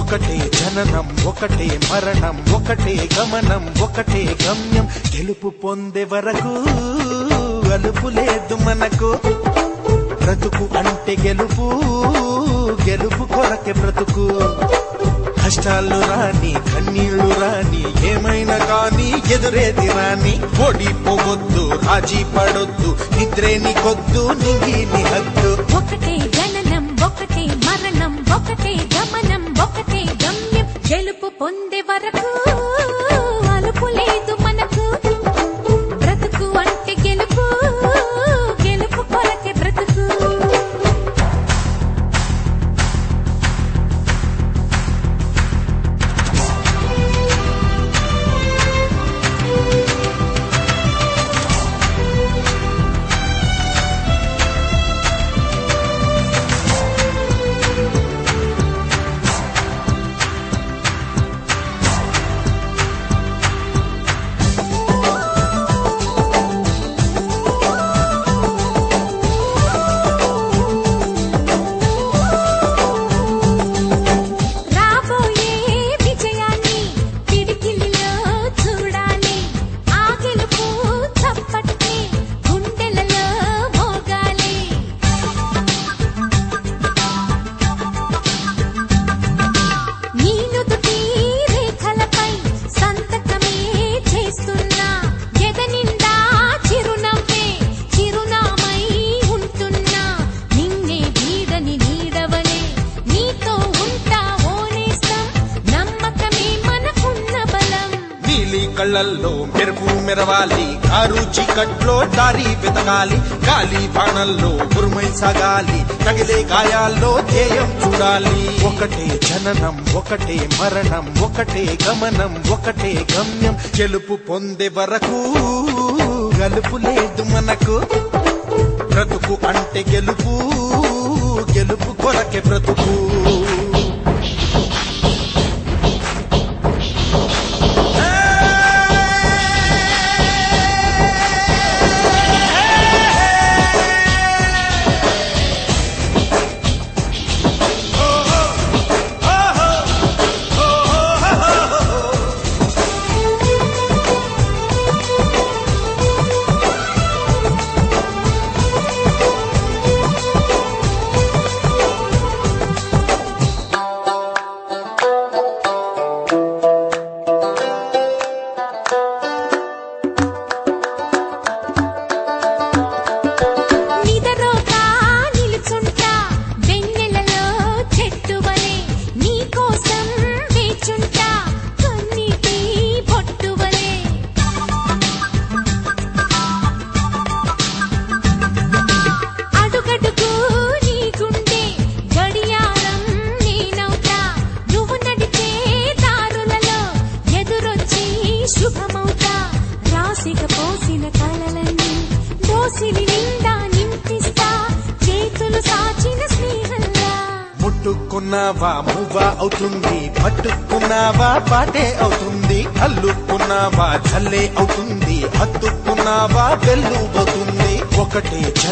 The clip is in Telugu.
ఒకటే జననం ఒకటే మరణం ఒకటే గమనం ఒకటే గమ్యం గెలుపు పొందే వరకు అలుపు లేదు మనకు బ్రతుకు అంటే గెలుపు గెలుపు కొరకే బ్రతుకు కష్టాలు రాని కన్నీళ్లు రాని ఏమైనా కాని ఎదురేది రాని ఓడిపోవద్దు రాజీ పడొద్దు నిద్రేని కొద్దు నింగి నీ హద్దు ఒకటే జననం ఒకటే మరణం ఒకటే గమనం ఒకటే గమ్యం గెలుపు పొందే వరకు అలుపు లేదు మనకు బ్రతుకు అంటే గెలుపు గెలుపు కొరకే బ్రతుకు రాబోయే విజయాన్ని పిడికిలిలో చూడాలి ఆ గెలుపు చప్పట్ని గుండెలలో మోగాలి నీ నుదుటి రేఖలపై సంతకమే చేస్తున్నా ఎద నిండా చిరునవ్వే చిరునామై ఉంటున్నా నిన్నే వీడని నీడవలే నీతో ఉంటా ఓనేస్తం నమ్మకమే మనకున్న బలం నీలి కళ్ళల్లో మెరుపు మెరవాలి కారు చీకట్లో దారి వెతకాలి గాలి బాణల్లో ఉరుమై సాగాలి తగిలే గాయాల్లో ధ్యేయం చూడాలి ఒకటే జననం ఒకటే మరణం ఒకటే గమనం ఒకటే గమ్యం గెలుపు పొందే వరకు గలుపు లేదు మనకు బ్రతుకు అంటే గెలుపు గెలుపు కొరకే బ్రతుకు నిదరోగా నిలుచుంటా వెన్నెలలో చెట్టువలే నీ కోసం వేచుంటా కన్నీటి బొట్టువలే అడుగడుగు నీ గుండె గడియారం నేనవుతా నువ్వు నడిచే దారులలో ఎదురొచ్చి శుభమవుతా రాసిక పోసిన కలలన్నీ దోసిలి నిండా నింపిస్తా చేతులు సాచిన స్నేహంలా ముట్టుకున్నావా మువ్వ అవుతుంది పట్టుకున్నావా పాటే అవుతుంది అల్లుకున్నావా జల్లే అవుతుంది హత్తుకున్నావా వెల్లు అవుతుంది ఒకటే